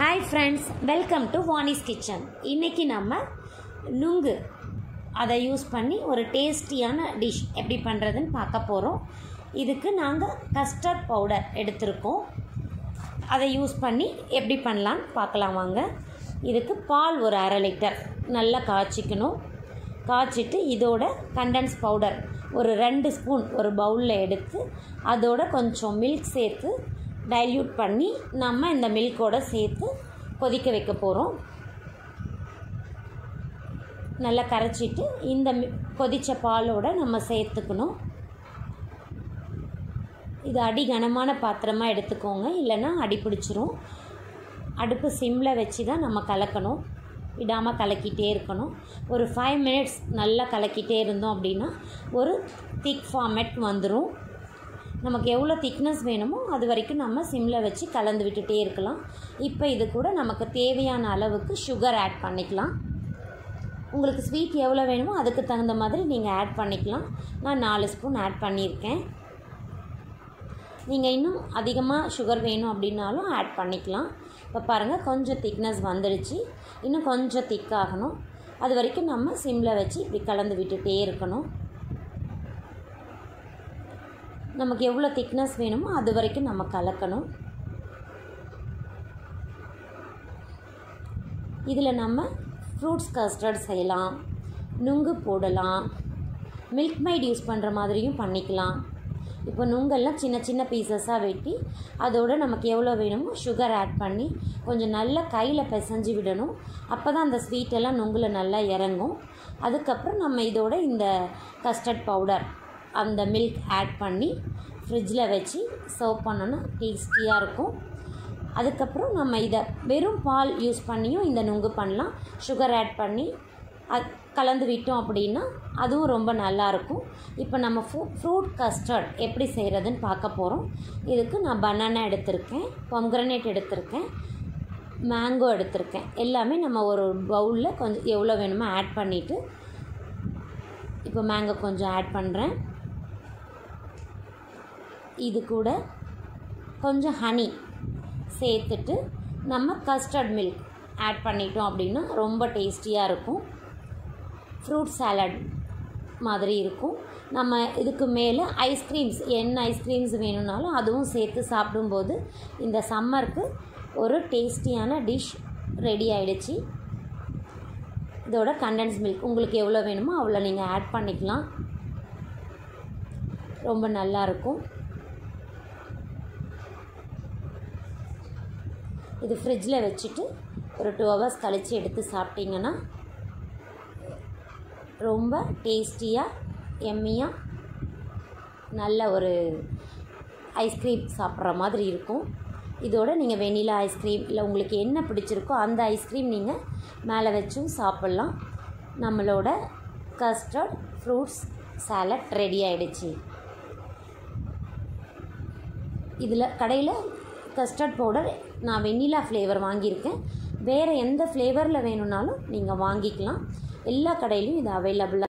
hi friends welcome to Vani's kitchen இன்றைக்கி நம்ம நுங்கு அதை யூஸ் பண்ணி ஒரு டேஸ்டியான டிஷ் எப்படி பண்ணுறதுன்னு பார்க்க போகிறோம் இதுக்கு நாங்கள் கஸ்டர்ட் பவுடர் எடுத்திருக்கோம் அதை யூஸ் பண்ணி எப்படி பண்ணலான்னு பார்க்கலாம் வாங்க இதுக்கு பால் ஒரு அரை லிட்டர் நல்லா காய்ச்சிக்கணும் காய்ச்சிட்டு இதோட கண்டன்ஸ் பவுடர் ஒரு ரெண்டு ஸ்பூன் ஒரு பவுலில் எடுத்து அதோட கொஞ்சம் மில்க் சேர்த்து டைல்யூட் பண்ணி நம்ம இந்த மில்கோட சேர்த்து கொதிக்க வைக்க போகிறோம் நல்லா கரைச்சிட்டு இந்த மி- கொதிச்ச பாலோட நம்ம சேர்த்துக்கணும் இது அடி கனமான பாத்திரமாக எடுத்துக்கோங்க இல்லைன்னா அடி பிடிச்சிரும் அடுப்பு சிம்மில் வச்சு தான் நம்ம கலக்கணும் விடாமல் கலக்கிட்டே இருக்கணும் ஒரு ஃபைவ் மினிட்ஸ் நல்லா கலக்கிட்டே இருந்தோம் அப்படின்னா ஒரு திக் ஃபார்மேட் வந்துடும் நமக்கு எவ்வளோ திக்னஸ் வேணுமோ அது வரைக்கும் நம்ம சிம்மில் வச்சு கலந்து விட்டுட்டே இருக்கலாம் இப்போ இது கூட நமக்கு தேவையான அளவுக்கு சுகர் ஆட் பண்ணிக்கலாம் உங்களுக்கு ஸ்வீட் எவ்வளோ வேணுமோ அதுக்கு தகுந்த மாதிரி நீங்கள் ஆட் பண்ணிக்கலாம் நான் நாலு ஸ்பூன் ஆட் பண்ணியிருக்கேன் நீங்கள் இன்னும் அதிகமாக சுகர் வேணும் அப்படின்னாலும் ஆட் பண்ணிக்கலாம் இப்போ பாருங்கள் கொஞ்சம் திக்னஸ் வந்துடுச்சு இன்னும் கொஞ்சம் திக்காகணும் அது வரைக்கும் நம்ம சிம்மில் வச்சு இப்படி கலந்து விட்டுட்டே இருக்கணும் நமக்கு எவ்வளோ திக்னஸ் வேணுமோ அது வரைக்கும் நம்ம கலக்கணும் இதில் நம்ம ஃப்ரூட்ஸ் கஸ்டர்ட் செய்யலாம் நுங்கு போடலாம் மில்க் மைட் யூஸ் பண்ணுற மாதிரியும் பண்ணிக்கலாம் இப்போ நுங்கெல்லாம் சின்ன சின்ன பீசஸாக வெட்டி அதோட நமக்கு எவ்வளோ வேணுமோ சுகர் ஆட் பண்ணி கொஞ்சம் நல்லா கையில் பிசைஞ்சு விடணும் அப்போ தான் அந்த ஸ்வீட்டெல்லாம் நுங்கில் நல்லா இறங்கும் அதுக்கப்புறம் நம்ம இதோட இந்த கஸ்டர்ட் பவுடர் அந்த மில்க் ஆட் பண்ணி ஃப்ரிட்ஜில் வச்சு சர்வ் பண்ணோன்னா டேஸ்டியாக இருக்கும் அதுக்கப்புறம் நம்ம இதை வெறும் பால் யூஸ் பண்ணியும் இந்த நுங்கு பண்ணலாம் சுகர் ஆட் பண்ணி அது கலந்து விட்டோம் அப்படின்னா அதுவும் ரொம்ப நல்லாயிருக்கும் இப்போ நம்ம ஃப்ரூ ஃப்ரூட் கஸ்டர்ட் எப்படி செய்கிறதுன்னு பார்க்க போகிறோம் இதுக்கு நான் பனானா எடுத்திருக்கேன் பொம்கிரனேட் எடுத்திருக்கேன் மேங்கோ எடுத்திருக்கேன் எல்லாமே நம்ம ஒரு பவுலில் கொஞ்சம் எவ்வளோ வேணுமோ ஆட் பண்ணிவிட்டு இப்போ மேங்கோ கொஞ்சம் ஆட் பண்ணுறேன் இது கூட கொஞ்சம் ஹனி சேர்த்துட்டு நம்ம கஸ்டர்ட் மில்க் ஆட் பண்ணிட்டோம் அப்படின்னா ரொம்ப டேஸ்டியாக இருக்கும் ஃப்ரூட் சாலட் மாதிரி இருக்கும் நம்ம இதுக்கு மேலே ஐஸ்கிரீம்ஸ் என்ன ஐஸ்கிரீம்ஸ் வேணும்னாலும் அதுவும் சேர்த்து சாப்பிடும்போது இந்த சம்மருக்கு ஒரு டேஸ்டியான டிஷ் ரெடி ஆயிடுச்சு இதோட கண்டன்ஸ் மில்க் உங்களுக்கு எவ்வளோ வேணுமோ அவ்வளோ நீங்கள் ஆட் பண்ணிக்கலாம் ரொம்ப நல்லாயிருக்கும் இது ஃப்ரிட்ஜில் வச்சுட்டு ஒரு டூ ஹவர்ஸ் கழித்து எடுத்து சாப்பிட்டீங்கன்னா ரொம்ப டேஸ்டியாக எம்மியாக நல்ல ஒரு ஐஸ்கிரீம் சாப்பிட்ற மாதிரி இருக்கும் இதோட நீங்கள் வெனிலா ஐஸ்கிரீம் இல்லை உங்களுக்கு என்ன பிடிச்சிருக்கோ அந்த ஐஸ்கிரீம் நீங்கள் மேலே வச்சும் சாப்பிட்லாம் நம்மளோட கஸ்டர்ட் ஃப்ரூட்ஸ் சாலட் ரெடி ஆயிடுச்சு இதில் கடையில் கஸ்டர்ட் பவுடர் நான் வெண்ணிலா ஃப்ளேவர் வாங்கியிருக்கேன் வேறு எந்த ஃப்ளேவரில் வேணும்னாலும் நீங்கள் வாங்கிக்கலாம் எல்லா கடையிலையும் இது அவைலபிளாக